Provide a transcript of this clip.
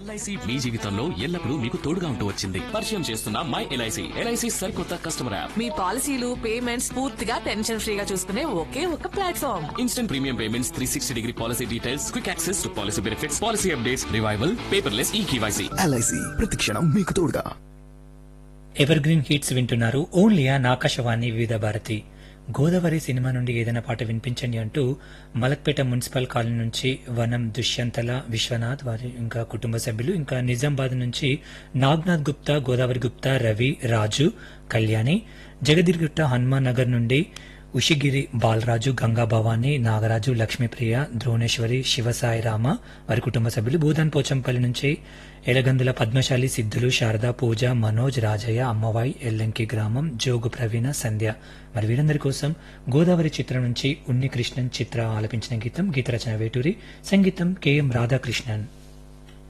LIC మీ జీవితంలో ఎల్లప్పుడూ మీకు తోడుగా ఉంటూ వచ్చింది పరిచయం చేస్తున్న మై ఎల్ఐసి ఎల్ఐసి సరికొత్త కస్టమర్ యాప్ మీ పాలసీలు పేమెంట్స్ పూర్తిగా టెన్షన్ ఫ్రీగా చూసుకునే ఒకే ఒక platform instant premium payments three sixty degree policy details quick access to policy benefits policy updates revival paperless e KYC LIC ప్రతిక్షణం మీకు తోడుగా ఎవర్ గ్రీన్ హిట్స్ వింటున్నారు only on Akashvani Vividh Bharati Godavari cinema నుండి ఏదైనా పాట వినిపించండి అంటూ మలక్పేట మున్సిపల్ కాలనీ నుంచి వనం దుష్యంతల విశ్వనాథ్ వారి ఇంకా కుటుంబ సభ్యులు ఇంకా నిజామాబాద్ నుంచి నాగ్నాథ్ గుప్తా గోదావరి గుప్తా రవి రాజు కళ్యాణి జగదిర్గుట్ట హనుమాన్ నగర్ నుండి ఉషిగిరి బాలరాజు గంగా భవాని నాగరాజు లక్ష్మీప్రియ ద్రోణేశ్వరి శివసాయి రామ వారి కుటుంబ సభ్యులు భూదాన్ పోచంపల్లి నుంచి ఎలగందుల పద్మశాలి సిద్ధులు శారద పూజ మనోజ్ రాజయ్య అమ్మవాయి ఎల్లంకి గ్రామం జోగు ప్రవీణ సంధ్య మరి వీరందరి కోసం గోదావరి చిత్రం నుంచి ఉన్ని కృష్ణన్ చిత్ర ఆలపించిన గీతం గీతరచన వేటూరి సంగీతం కెఎం రాధాకృష్ణన్